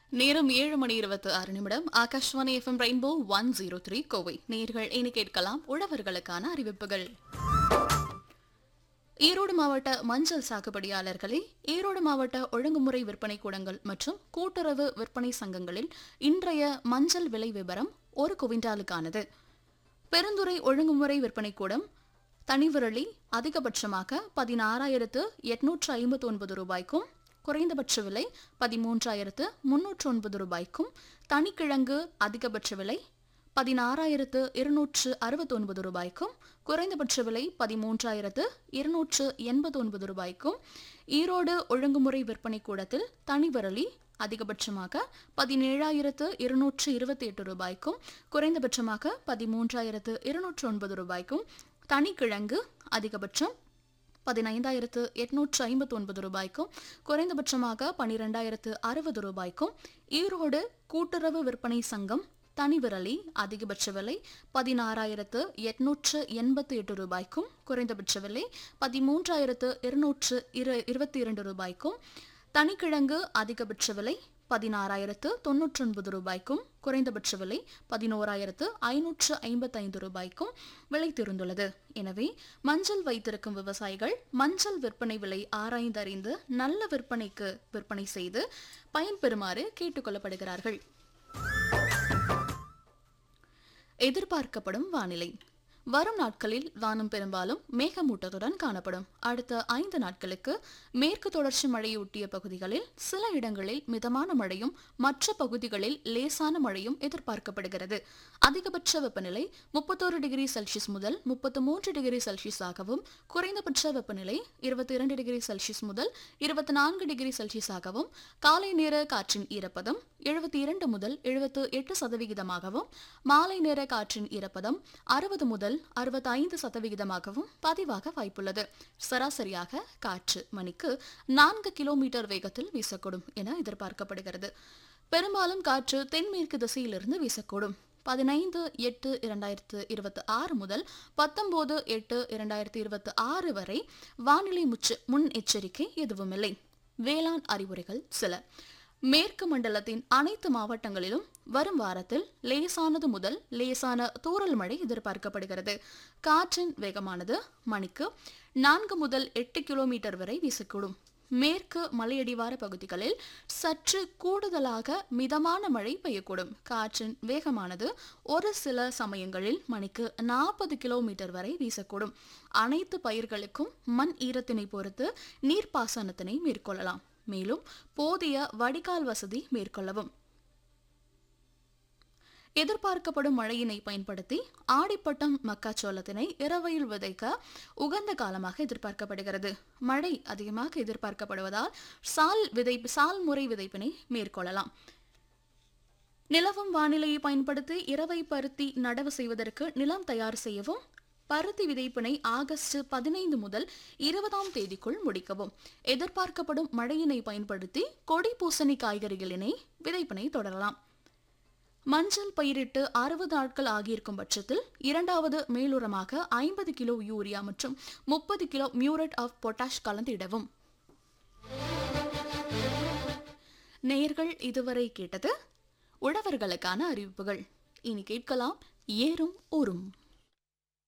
நேரம் ஏழு மணி இருபத்தி ஆறு நிமிடம் Akashvani FM rainbow one zero three Kovai நேர்கள் இனி கேட்கலாம் உழவர்களுக்கான அறிவிப்புகள் ஈரோடு மாவட்ட மஞ்சள் சாகுபடியாளர்களே ஈரோடு மாவட்ட ஒழுங்குமுறை விற்பனை கூடங்கள் மற்றும் கூட்டுறவு விற்பனை சங்கங்களில் இன்றைய மஞ்சள் விலை விவரம் ஒரு குவிண்டாலுக்கானது பெருந்துறை ஒழுங்குமுறை விற்பனை கூடம் தனிவிரலி அதிகபட்சமாக பதினாறாயிரத்து எட்நூற்று ஐம்பத்தி ஒன்பது ரூபாய்க்கும் குறைந்தபட்ச விலை பதிமூன்றாயிரத்து முன்னூற்று ஒன்பது ரூபாய்க்கும் தனிக்கிழங்கு அதிகபட்ச விலை பதினாறாயிரத்து இருநூற்று அறுபத்தி ஒன்பது ரூபாய்க்கும் குறைந்தபட்ச விலை பதிமூன்றாயிரத்து இருநூற்று எண்பது ஒன்பது ரூபாய்க்கும் ஈரோடு ஒழுங்குமுறை விற்பனை கூடத்தில் தனிவிரலி அதிகபட்சமாக பதினேழாயிரத்து இருநூற்று இருபத்தி எட்டு ரூபாய்க்கும் குறைந்தபட்சமாக பதிமூன்றாயிரத்து இருநூற்று ஒன்பது ரூபாய்க்கும் தனிக்கிழங்கு அதிகபட்சம் பதினைந்தாயிரத்து எட்நூற்று ஐம்பத்தி ஒன்பது ரூபாய்க்கும் குறைந்தபட்சமாக பனிரெண்டாயிரத்து அறுபது ரூபாய்க்கும் ஈரோடு கூட்டுறவு விற்பனை சங்கம் தனிவிரலி அதிகபட்ச விலை பதினாறாயிரத்து எட்நூற்று எண்பத்தி எட்டு ரூபாய்க்கும் குறைந்தபட்ச விலை பதிமூன்றாயிரத்து இருநூற்று இரு இருபத்தி இரண்டு ரூபாய்க்கும் தனிக்கிழங்கு அதிகபட்ச விலை பதினாறாயிரத்து தொன்னூற்றி ஒன்பது ரூபாய்க்கும் குறைந்தபட்ச விலை பதினோராயிரத்து ஐநூற்று ஐம்பத்தைந்து ரூபாய்க்கும் விலை திருந்துள்ளது எனவே மஞ்சள் வைத்திருக்கும் விவசாயிகள் மஞ்சள் விற்பனை விலை ஆராய்ந்தறிந்து நல்ல விற்பனைக்கு விற்பனை செய்து பயன்பெறுமாறு கேட்டுக்கொள்ளப்படுகிறார்கள் எதிர்பார்க்கப்படும் வானிலை வரும் நாட்களில் வானம் பெரும்பாலும் மேகமூட்டத்துடன் காணப்படும் அடுத்த ஐந்து நாட்களுக்கு மேற்கு தொடர்ச்சி மழையொட்டிய பகுதிகளில் சில இடங்களில் மிதமான மழையும் மற்ற பகுதிகளில் லேசான மழையும் எதிர்பார்க்கப்படுகிறது அதிகபட்ச வெப்பநிலை முப்பத்தோரு டிகிரி செல்சியஸ் முதல் முப்பத்து மூன்று டிகிரி செல்சியஸாகவும் குறைந்தபட்ச வெப்பநிலை இருபத்தி இரண்டு டிகிரி செல்சியஸ் முதல் இருபத்தி நான்கு டிகிரி செல்சியஸாகவும் காலை நேர காற்றின் ஈரப்பதம் எழுபத்தி இரண்டு முதல் எழுபத்து எட்டு சதவிகிதமாகவும் மாலை நேர காற்றின் ஈரப்பதம் அறுபது முதல் அறுபத்தைந்து சதவிகிதமாகவும் பதிவாக வாய்ப்புள்ளது சராசரியாக காற்று மணிக்கு நான்கு கிலோமீட்டர் வேகத்தில் வீசக்கூடும் என எதிர்பார்க்கப்படுகிறது பெரும்பாலும் காற்று தென்மேற்கு திசையிலிருந்து வீசக்கூடும் பதினைந்து எட்டு இரண்டாயிரத்து இருபத்தி ஆறு முதல் பத்தொன்பது எட்டு இரண்டாயிரத்து இருபத்தி ஆறு வரை வானிலை முச்சு முன் எச்சரிக்கை எதுவுமில்லை வேளாண் அறிவுரைகள் சில மேற்கு மண்டலத்தின் அனைத்து மாவட்டங்களிலும் வரும் வாரத்தில் லேசானது முதல் லேசான தூறல் மழை எதிர்பார்க்கப்படுகிறது காற்றின் வேகமானது மணிக்கு நான்கு முதல் எட்டு கிலோமீட்டர் வரை வீசக்கூடும் மேற்கு மலையடிவார பகுதிகளில் சற்று கூடுதலாக மிதமான மழை பெய்யக்கூடும் காற்றின் வேகமானது ஒரு சில சமயங்களில் மணிக்கு நாற்பது கிலோமீட்டர் வரை வீசக்கூடும் அனைத்து பயிர்களுக்கும் மண் ஈரத்தினை பொறுத்து நீர்ப்பாசனத்தினை மேற்கொள்ளலாம் மேலும் போதிய வடிகால் வசதி மேற்கொள்ளவும் எதிர்பார்க்கப்படும் மழையினை பயன்படுத்தி ஆடிப்பட்டம் மக்காச்சோளத்தினை இரவையில் விதைக்க உகந்த காலமாக எதிர்பார்க்கப்படுகிறது மழை அதிகமாக எதிர்பார்க்கப்படுவதால் சால் விதை சால் முறை விதைப்பினை மேற்கொள்ளலாம் நிலவும் வானிலையை பயன்படுத்தி இரவை பருத்தி நடவு செய்வதற்கு நிலம் தயார் செய்யவும் பருத்தி விதைப்பினை ஆகஸ்ட் பதினைந்து முதல் இருபதாம் தேதிக்குள் முடிக்கவும் எதிர்பார்க்கப்படும் மழையினை பயன்படுத்தி கொடி பூசணி காய்கறிகளினை விதைப்பினை தொடரலாம் மஞ்சள் பயிரிட்டு அறுபது நாட்கள் ஆகியிருக்கும் பட்சத்தில் இரண்டாவது மேலுரமாக ஐம்பது கிலோ யூரியா மற்றும் முப்பது கிலோ மியூரட் ஆஃப் பொட்டாஷ் கலந்திடவும் நேர்கள் இதுவரை கேட்டது உழவர்களுக்கான அறிவிப்புகள் இனி கேட்கலாம் ஏறும் ஊரும்